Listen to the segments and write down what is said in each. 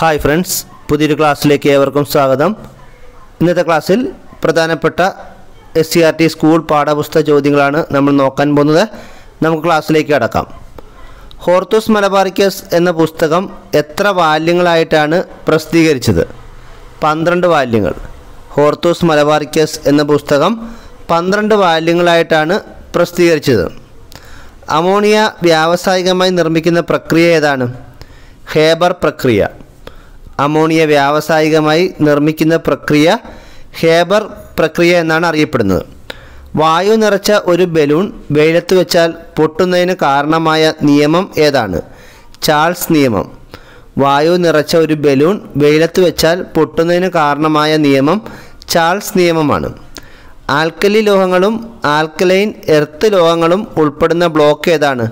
hi friends പുതിയൊരു ക്ലാസ്സിലേക്ക് ഏവർക്കും സ്വാഗതം ഇന്നത്തെ ക്ലാസ്സിൽ പ്രധാനപ്പെട്ട S C R T school പാഠപുസ്തക ചോദ്യങ്ങളാണ് നമ്മൾ നോക്കാൻ പോകുന്നത് നമുക്ക് ക്ലാസ്സിലേക്ക് കടക്കാം ഹോർത്തൂസ് മലബാറിക്കസ് എന്ന പുസ്തകം എത്ര വാല്യങ്ങളായിട്ടാണ് പ്രസിദ്ധീകരിച്ചത് പന്ത്രണ്ട് വാല്യങ്ങൾ ഹോർത്തൂസ് മലബാറിക്കസ് എന്ന പുസ്തകം പന്ത്രണ്ട് വാല്യങ്ങളായിട്ടാണ് പ്രസിദ്ധീകരിച്ചത് അമോണിയ വ്യാവസായികമായി നിർമ്മിക്കുന്ന പ്രക്രിയ ഏതാണ് ഹേബർ പ്രക്രിയ അമോണിയ വ്യാവസായികമായി നിർമ്മിക്കുന്ന പ്രക്രിയ ഹേബർ പ്രക്രിയ എന്നാണ് അറിയപ്പെടുന്നത് വായു നിറച്ച ഒരു ബലൂൺ വെയിലത്ത് വെച്ചാൽ പൊട്ടുന്നതിന് കാരണമായ നിയമം ഏതാണ് ചാൾസ് നിയമം വായു നിറച്ച ഒരു ബലൂൺ വെയിലത്ത് വെച്ചാൽ പൊട്ടുന്നതിന് കാരണമായ നിയമം ചാൾസ് നിയമമാണ് ആൽക്കലി ലോഹങ്ങളും ആൽക്കലൈൻ എർത്ത് ലോഹങ്ങളും ഉൾപ്പെടുന്ന ബ്ലോക്ക് ഏതാണ്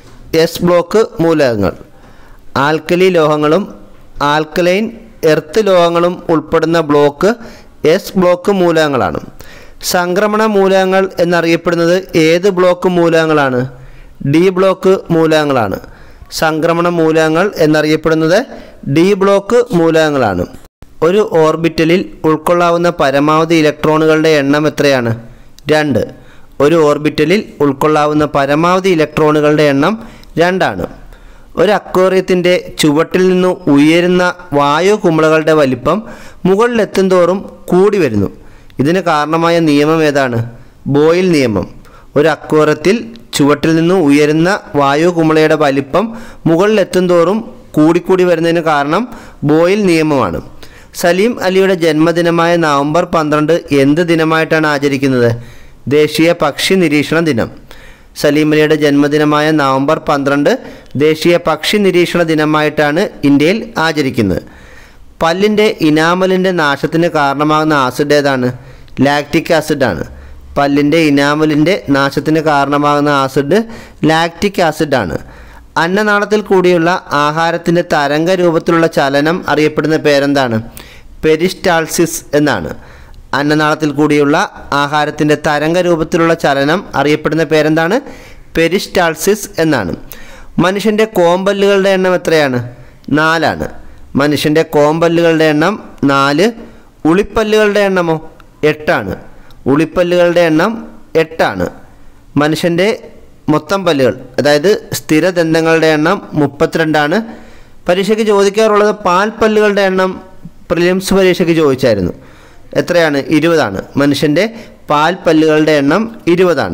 എസ് ബ്ലോക്ക് മൂലകങ്ങൾ ആൽക്കലി ലോഹങ്ങളും ആൽക്കലൈൻ എർത്ത് ലോഹങ്ങളും ഉൾപ്പെടുന്ന ബ്ലോക്ക് എസ് ബ്ലോക്ക് മൂലകങ്ങളാണ് സംക്രമണ മൂലകങ്ങൾ എന്നറിയപ്പെടുന്നത് ഏത് ബ്ലോക്ക് മൂലകങ്ങളാണ് ഡി ബ്ലോക്ക് മൂലകങ്ങളാണ് സംക്രമണ മൂലകങ്ങൾ എന്നറിയപ്പെടുന്നത് ഡി ബ്ലോക്ക് മൂലകങ്ങളാണ് ഒരു ഓർബിറ്റലിൽ ഉൾക്കൊള്ളാവുന്ന പരമാവധി ഇലക്ട്രോണുകളുടെ എണ്ണം എത്രയാണ് രണ്ട് ഒരു ഓർബിറ്റലിൽ ഉൾക്കൊള്ളാവുന്ന പരമാവധി ഇലക്ട്രോണുകളുടെ എണ്ണം രണ്ടാണ് ഒരു അക്വേറിയത്തിൻ്റെ ചുവട്ടിൽ നിന്ന് ഉയരുന്ന വായു കുമിളകളുടെ വലിപ്പം മുകളിലെത്തും തോറും കൂടി വരുന്നു ഇതിന് കാരണമായ നിയമം ഏതാണ് ബോയിൽ നിയമം ഒരു അക്വേറിയത്തിൽ ചുവട്ടിൽ നിന്ന് ഉയരുന്ന വായു കുമിളയുടെ വലിപ്പം മുകളിലെത്തും തോറും കൂടിക്കൂടി വരുന്നതിന് കാരണം ബോയിൽ നിയമമാണ് സലീം അലിയുടെ ജന്മദിനമായ നവംബർ പന്ത്രണ്ട് എന്ത് ദിനമായിട്ടാണ് ആചരിക്കുന്നത് ദേശീയ പക്ഷി നിരീക്ഷണ ദിനം സലീം അലിയുടെ ജന്മദിനമായ നവംബർ പന്ത്രണ്ട് ദേശീയ പക്ഷി നിരീക്ഷണ ദിനമായിട്ടാണ് ഇന്ത്യയിൽ ആചരിക്കുന്നത് പല്ലിൻ്റെ ഇനാമലിൻ്റെ നാശത്തിന് കാരണമാകുന്ന ആസിഡ് ഏതാണ് ലാക്റ്റിക് ആസിഡാണ് പല്ലിൻ്റെ ഇനാമലിൻ്റെ നാശത്തിന് കാരണമാകുന്ന ആസിഡ് ലാക്റ്റിക് ആസിഡാണ് അന്നനാളത്തിൽ കൂടിയുള്ള ആഹാരത്തിൻ്റെ തരംഗ രൂപത്തിലുള്ള ചലനം അറിയപ്പെടുന്ന പേരെന്താണ് പെരിസ്റ്റാൾസിസ് എന്നാണ് അന്നനാളത്തിൽ കൂടിയുള്ള ആഹാരത്തിൻ്റെ തരംഗ രൂപത്തിലുള്ള ചലനം അറിയപ്പെടുന്ന പേരെന്താണ് പെരിസ്റ്റാൾസിസ് എന്നാണ് മനുഷ്യൻ്റെ കോമ്പല്ലുകളുടെ എണ്ണം എത്രയാണ് നാലാണ് മനുഷ്യൻ്റെ കോമ്പല്ലുകളുടെ എണ്ണം നാല് ഉളിപ്പല്ലുകളുടെ എണ്ണമോ എട്ടാണ് ഉളിപ്പല്ലുകളുടെ എണ്ണം എട്ടാണ് മനുഷ്യൻ്റെ മൊത്തം പല്ലുകൾ അതായത് സ്ഥിരദന്തങ്ങളുടെ എണ്ണം മുപ്പത്തിരണ്ടാണ് പരീക്ഷയ്ക്ക് ചോദിക്കാറുള്ളത് പാൽപ്പല്ലുകളുടെ എണ്ണം പ്രിലിംസ് പരീക്ഷയ്ക്ക് ചോദിച്ചായിരുന്നു എത്രയാണ് ഇരുപതാണ് മനുഷ്യൻ്റെ പാൽപ്പല്ലുകളുടെ എണ്ണം ഇരുപതാണ്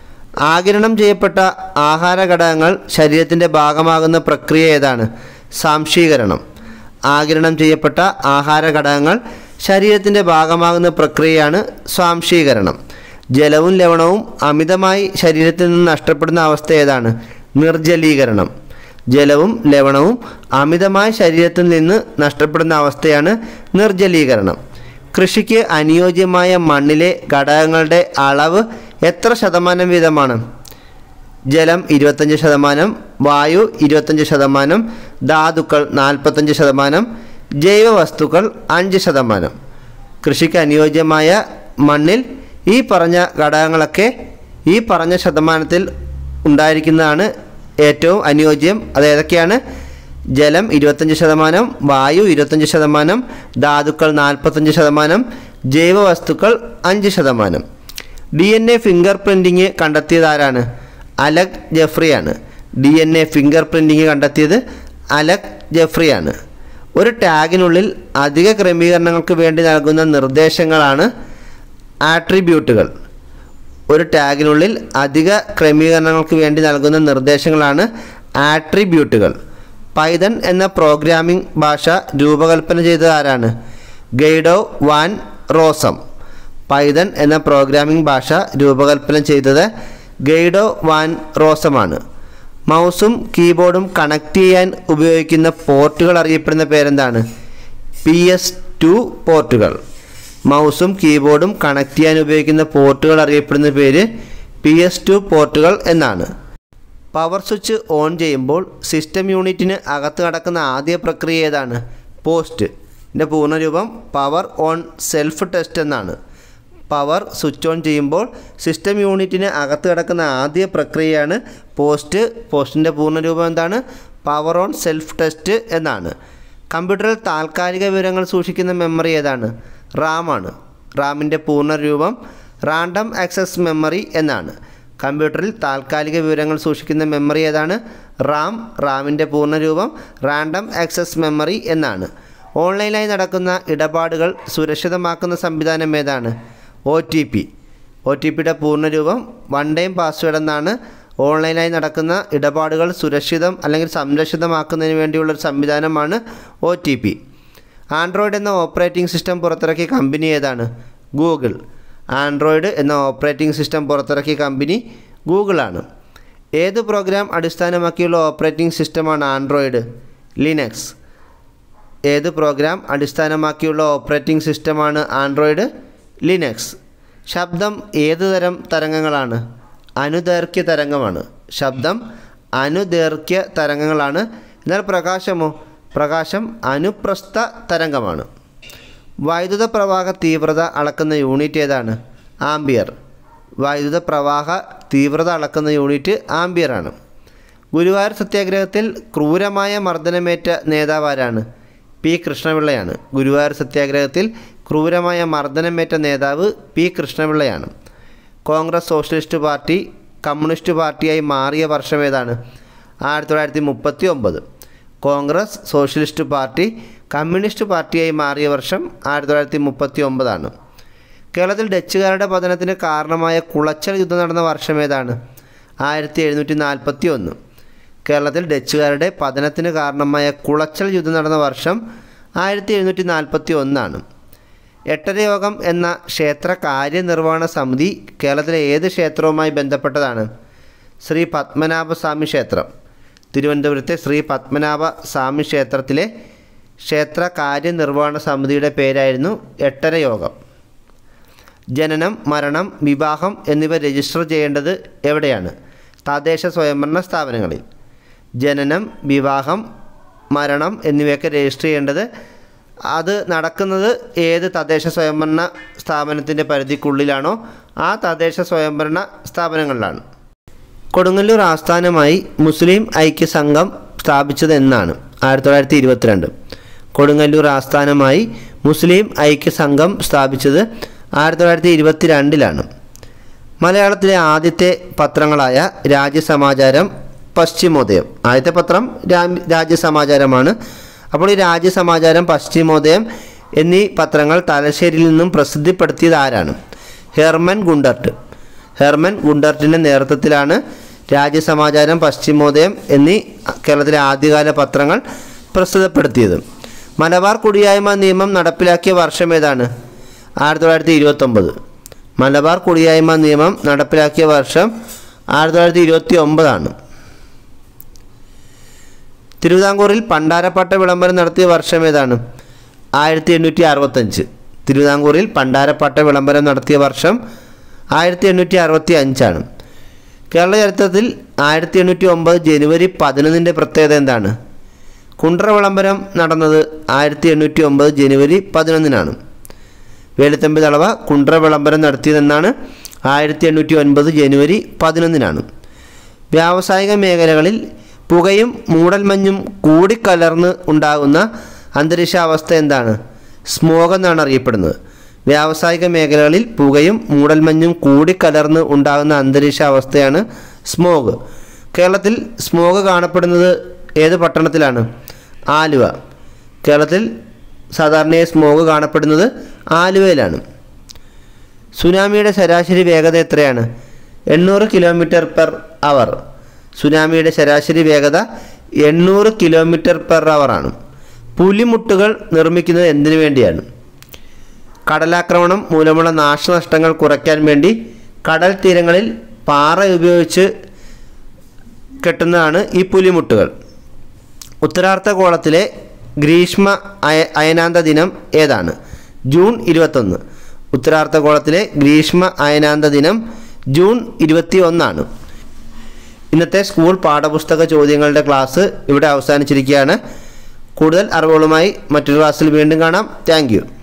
ആകിരണം ചെയ്യപ്പെട്ട ആഹാര ഘടകങ്ങൾ ശരീരത്തിൻ്റെ ഭാഗമാകുന്ന പ്രക്രിയ ഏതാണ് സാംശീകരണം ആകിരണം ചെയ്യപ്പെട്ട ആഹാര ഘടകങ്ങൾ ശരീരത്തിൻ്റെ ഭാഗമാകുന്ന പ്രക്രിയയാണ് സ്വാംശീകരണം ജലവും ലവണവും അമിതമായി ശരീരത്തിൽ നിന്ന് നഷ്ടപ്പെടുന്ന അവസ്ഥ ഏതാണ് നിർജ്ജലീകരണം ജലവും ലവണവും അമിതമായി ശരീരത്തിൽ നിന്ന് നഷ്ടപ്പെടുന്ന അവസ്ഥയാണ് നിർജ്ജലീകരണം കൃഷിക്ക് അനുയോജ്യമായ മണ്ണിലെ ഘടകങ്ങളുടെ അളവ് എത്ര ശതമാനം വീതമാണ് ജലം ഇരുപത്തഞ്ച് ശതമാനം വായു ഇരുപത്തഞ്ച് ശതമാനം ധാതുക്കൾ നാൽപ്പത്തഞ്ച് ശതമാനം ജൈവവസ്തുക്കൾ അഞ്ച് ശതമാനം കൃഷിക്ക് അനുയോജ്യമായ മണ്ണിൽ ഈ പറഞ്ഞ ഘടകങ്ങളൊക്കെ ഈ പറഞ്ഞ ശതമാനത്തിൽ ഉണ്ടായിരിക്കുന്നതാണ് ഏറ്റവും അനുയോജ്യം അത് ഏതൊക്കെയാണ് ജലം ഇരുപത്തഞ്ച് ശതമാനം വായു ഇരുപത്തഞ്ച് ശതമാനം ധാതുക്കൾ നാൽപ്പത്തഞ്ച് ശതമാനം ജൈവവസ്തുക്കൾ അഞ്ച് ശതമാനം D N A fingerprinting കണ്ടെത്തിയത് ആരാണ് അലക് ജെഫ്രിയാണ് D N A fingerprinting കണ്ടെത്തിയത് അലക് ജെഫ്രിയാണ് ഒരു ടാഗിനുള്ളിൽ അധിക ക്രമീകരണങ്ങൾക്ക് വേണ്ടി നൽകുന്ന നിർദ്ദേശങ്ങളാണ് ആട്രിബ്യൂട്ടുകൾ ഒരു ടാഗിനുള്ളിൽ അധിക ക്രമീകരണങ്ങൾക്ക് വേണ്ടി നൽകുന്ന നിർദ്ദേശങ്ങളാണ് ആട്രിബ്യൂട്ടുകൾ പൈതൺ എന്ന പ്രോഗ്രാമിംഗ് ഭാഷ രൂപകൽപ്പന ചെയ്തത് ആരാണ് ഗൈഡോ വാൻ റോസം പൈതൺ എന്ന പ്രോഗ്രാമിംഗ് ഭാഷ രൂപകൽപ്പന ചെയ്തത് ഗൈഡോ വാൻ റോസമാണ് മൗസും കീബോർഡും കണക്ട് ചെയ്യാൻ ഉപയോഗിക്കുന്ന പോർട്ടുകൾ അറിയപ്പെടുന്ന പേരെന്താണ് പി എസ് ടു പോർട്ടുകൾ മൗസും കീബോർഡും കണക്ട് ചെയ്യാൻ ഉപയോഗിക്കുന്ന പോർട്ടുകൾ അറിയപ്പെടുന്ന പേര് പി എസ് ടു പോർട്ടുകൾ എന്നാണ് പവർ സ്വിച്ച് ഓൺ ചെയ്യുമ്പോൾ സിസ്റ്റം യൂണിറ്റിന് അകത്ത് നടക്കുന്ന ആദ്യ പ്രക്രിയ ഏതാണ് പോസ്റ്റ് ഇതിൻ്റെ പൂർണ്ണരൂപം പവർ ഓൺ സെൽഫ് ടെസ്റ്റ് എന്നാണ് പവർ സ്വിച്ച് ഓൺ ചെയ്യുമ്പോൾ സിസ്റ്റം യൂണിറ്റിന് അകത്ത് കിടക്കുന്ന ആദ്യ പ്രക്രിയയാണ് പോസ്റ്റ് പോസ്റ്റിൻ്റെ പൂർണ്ണരൂപം എന്താണ് പവർ ഓൺ സെൽഫ് ടെസ്റ്റ് എന്നാണ് കമ്പ്യൂട്ടറിൽ താൽക്കാലിക വിവരങ്ങൾ സൂക്ഷിക്കുന്ന മെമ്മറി ഏതാണ് റാമാണ് റാമിൻ്റെ പൂർണ്ണരൂപം റാൻഡം ആക്സസ് മെമ്മറി എന്നാണ് കമ്പ്യൂട്ടറിൽ താൽക്കാലിക വിവരങ്ങൾ സൂക്ഷിക്കുന്ന മെമ്മറി ഏതാണ് റാം റാമിൻ്റെ പൂർണ്ണരൂപം റാൻഡം ആക്സസ് മെമ്മറി എന്നാണ് ഓൺലൈനായി നടക്കുന്ന ഇടപാടുകൾ സുരക്ഷിതമാക്കുന്ന സംവിധാനം ഏതാണ് O T P O T പിയുടെ പൂർണ്ണരൂപം വൺ ടൈം പാസ്വേഡ് എന്നാണ് ഓൺലൈനായി നടക്കുന്ന ഇടപാടുകൾ സുരക്ഷിതം അല്ലെങ്കിൽ സംരക്ഷിതമാക്കുന്നതിന് വേണ്ടിയുള്ളൊരു സംവിധാനമാണ് ഒ ടി പി ആൻഡ്രോയിഡ് എന്ന ഓപ്പറേറ്റിംഗ് സിസ്റ്റം പുറത്തിറക്കിയ കമ്പനി ഏതാണ് ഗൂഗിൾ ആൻഡ്രോയിഡ് എന്ന ഓപ്പറേറ്റിംഗ് സിസ്റ്റം പുറത്തിറക്കിയ കമ്പനി ഗൂഗിളാണ് ഏത് പ്രോഗ്രാം അടിസ്ഥാനമാക്കിയുള്ള ഓപ്പറേറ്റിംഗ് സിസ്റ്റമാണ് ആൻഡ്രോയിഡ് ലിനക്സ് ഏത് പ്രോഗ്രാം അടിസ്ഥാനമാക്കിയുള്ള ഓപ്പറേറ്റിംഗ് സിസ്റ്റമാണ് ആൻഡ്രോയിഡ് ലിനക്സ് ശബ്ദം ഏത് തരം തരംഗങ്ങളാണ് അനുദൈർഘ്യ തരംഗമാണ് ശബ്ദം അനുദൈർഘ്യ തരംഗങ്ങളാണ് എന്നാൽ പ്രകാശമോ പ്രകാശം അനുപ്രസ്ഥ തരംഗമാണ് വൈദ്യുത പ്രവാഹ തീവ്രത അളക്കുന്ന യൂണിറ്റ് ഏതാണ് ആംബിയർ വൈദ്യുത പ്രവാഹ തീവ്രത അളക്കുന്ന യൂണിറ്റ് ആംബിയറാണ് ഗുരുവായൂർ സത്യാഗ്രഹത്തിൽ ക്രൂരമായ മർദ്ദനമേറ്റ നേതാവാരാണ് പി കൃഷ്ണപിള്ളയാണ് ഗുരുവായൂർ സത്യാഗ്രഹത്തിൽ ക്രൂരമായ മർദ്ദനമേറ്റ നേതാവ് പി കൃഷ്ണപിള്ളയാണ് കോൺഗ്രസ് സോഷ്യലിസ്റ്റ് പാർട്ടി കമ്മ്യൂണിസ്റ്റ് പാർട്ടിയായി മാറിയ വർഷം ഏതാണ് ആയിരത്തി തൊള്ളായിരത്തി മുപ്പത്തി ഒമ്പത് കോൺഗ്രസ് സോഷ്യലിസ്റ്റ് പാർട്ടി കമ്മ്യൂണിസ്റ്റ് പാർട്ടിയായി മാറിയ വർഷം ആയിരത്തി തൊള്ളായിരത്തി മുപ്പത്തി ഒമ്പതാണ് കേരളത്തിൽ ഡച്ചുകാരുടെ പതനത്തിന് കാരണമായ കുളച്ചൽ യുദ്ധം നടന്ന വർഷം ഏതാണ് ആയിരത്തി എഴുന്നൂറ്റി നാൽപ്പത്തി ഒന്ന് കേരളത്തിൽ ഡച്ചുകാരുടെ പതനത്തിന് കാരണമായ കുളച്ചൽ യുദ്ധം നടന്ന വർഷം ആയിരത്തി എഴുന്നൂറ്റി നാൽപ്പത്തി ഒന്നാണ് എട്ടരയോഗം എന്ന ക്ഷേത്ര കാര്യനിർവഹണ സമിതി കേരളത്തിലെ ഏത് ക്ഷേത്രവുമായി ബന്ധപ്പെട്ടതാണ് ശ്രീ പത്മനാഭസ്വാമി ക്ഷേത്രം തിരുവനന്തപുരത്തെ ശ്രീ പത്മനാഭ സ്വാമി ക്ഷേത്രത്തിലെ ക്ഷേത്ര കാര്യനിർവഹണ സമിതിയുടെ പേരായിരുന്നു എട്ടര യോഗം ജനനം മരണം വിവാഹം എന്നിവ രജിസ്റ്റർ ചെയ്യേണ്ടത് എവിടെയാണ് തദ്ദേശ സ്വയംഭരണ സ്ഥാപനങ്ങളിൽ ജനനം വിവാഹം മരണം എന്നിവയൊക്കെ രജിസ്റ്റർ ചെയ്യേണ്ടത് അത് നടക്കുന്നത് ഏത് തദ്ദേശ സ്വയംഭരണ സ്ഥാപനത്തിൻ്റെ പരിധിക്കുള്ളിലാണോ ആ തദ്ദേശ സ്വയംഭരണ സ്ഥാപനങ്ങളിലാണ് കൊടുങ്ങല്ലൂർ ആസ്ഥാനമായി മുസ്ലിം ഐക്യ സംഘം സ്ഥാപിച്ചത് എന്നാണ് ആയിരത്തി തൊള്ളായിരത്തി ഇരുപത്തിരണ്ട് കൊടുങ്ങല്ലൂർ ആസ്ഥാനമായി മുസ്ലിം ഐക്യ സംഘം സ്ഥാപിച്ചത് ആയിരത്തി തൊള്ളായിരത്തി ഇരുപത്തിരണ്ടിലാണ് മലയാളത്തിലെ ആദ്യത്തെ പത്രങ്ങളായ രാജ്യസമാചാരം പശ്ചിമോദയം ആദ്യത്തെ പത്രം രാ- രാജ്യസമാചാരമാണ് അപ്പോൾ ഈ രാജ്യസമാചാരം പശ്ചിമോദയം എന്നീ പത്രങ്ങൾ തലശ്ശേരിയിൽ നിന്നും പ്രസിദ്ധപ്പെടുത്തിയത് ആരാണ് ഹെർമൻ ഗുണ്ടർട്ട് ഹെർമൻ ഗുണ്ടർട്ടിൻ്റെ നേതൃത്വത്തിലാണ് രാജ്യസമാചാരം പശ്ചിമോദയം എന്നീ കേരളത്തിലെ ആദ്യകാല പത്രങ്ങൾ പ്രസിദ്ധപ്പെടുത്തിയത് മലബാർ കുടിയായ്മ നിയമം നടപ്പിലാക്കിയ വർഷം ഏതാണ് ആയിരത്തി തൊള്ളായിരത്തി ഇരുപത്തൊമ്പത് മലബാർ കുടിയായ്മ നിയമം നടപ്പിലാക്കിയ വർഷം ആയിരത്തി തൊള്ളായിരത്തി ഇരുപത്തി ഒമ്പതാണ് തിരുവിതാംകൂറിൽ പണ്ടാരപ്പാട്ട വിളംബരം നടത്തിയ വർഷം ഏതാണ് ആയിരത്തി എണ്ണൂറ്റി അറുപത്തഞ്ച് തിരുവിതാംകൂറിൽ പണ്ടാരപ്പാട്ട വിളംബരം നടത്തിയ വർഷം ആയിരത്തി എണ്ണൂറ്റി അറുപത്തി അഞ്ചാണ് കേരള ചരിത്രത്തിൽ ആയിരത്തി എണ്ണൂറ്റി ഒമ്പത് ജനുവരി പതിനൊന്നിൻ്റെ പ്രത്യേകത എന്താണ് കുണ്ട്ര വിളംബരം നടന്നത് ആയിരത്തി എണ്ണൂറ്റി ഒമ്പത് ജനുവരി പതിനൊന്നിനാണ് വേലുത്തമ്പി തളവ കുണ്ട്ര വിളംബരം നടത്തിയതെന്നാണ് ആയിരത്തി എണ്ണൂറ്റി ഒൻപത് ജനുവരി പതിനൊന്നിനാണ് വ്യാവസായിക മേഖലകളിൽ പുകയും മൂടൽമഞ്ഞും കൂടിക്കലർന്ന് ഉണ്ടാകുന്ന അന്തരീക്ഷാവസ്ഥ എന്താണ് സ്മോഗ് എന്നാണ് അറിയപ്പെടുന്നത് വ്യാവസായിക മേഖലകളിൽ പുകയും മൂടൽമഞ്ഞും കൂടിക്കലർന്ന് ഉണ്ടാകുന്ന അന്തരീക്ഷാവസ്ഥയാണ് സ്മോഗ് കേരളത്തിൽ സ്മോഗ് കാണപ്പെടുന്നത് ഏത് പട്ടണത്തിലാണ് ആലുവ കേരളത്തിൽ സാധാരണയായി സ്മോഗ് കാണപ്പെടുന്നത് ആലുവയിലാണ് സുനാമിയുടെ ശരാശരി വേഗത എത്രയാണ് എണ്ണൂറ് കിലോമീറ്റർ പെർ അവർ സുനാമിയുടെ ശരാശരി വേഗത എണ്ണൂറ് കിലോമീറ്റർ പെർ ആണ് പുലിമുട്ടുകൾ നിർമ്മിക്കുന്നത് എന്തിനു വേണ്ടിയാണ് കടലാക്രമണം മൂലമുള്ള നാശനഷ്ടങ്ങൾ കുറയ്ക്കാൻ വേണ്ടി കടൽ തീരങ്ങളിൽ പാറ ഉപയോഗിച്ച് കെട്ടുന്നതാണ് ഈ പുലിമുട്ടുകൾ ഉത്തരാർദ്ധഗോളത്തിലെ ഗ്രീഷ്മ അയ അയനാന്ത ദിനം ഏതാണ് ജൂൺ ഇരുപത്തൊന്ന് ഉത്തരാർദ്ധഗോളത്തിലെ ഗ്രീഷ്മ അയനാന്ത ദിനം ജൂൺ ഇരുപത്തി ഒന്നാണ് ഇന്നത്തെ സ്കൂൾ പാഠപുസ്തക ചോദ്യങ്ങളുടെ ക്ലാസ് ഇവിടെ അവസാനിച്ചിരിക്കുകയാണ് കൂടുതൽ അറിവുകളുമായി മറ്റൊരു ക്ലാസ്സിൽ വീണ്ടും കാണാം താങ്ക്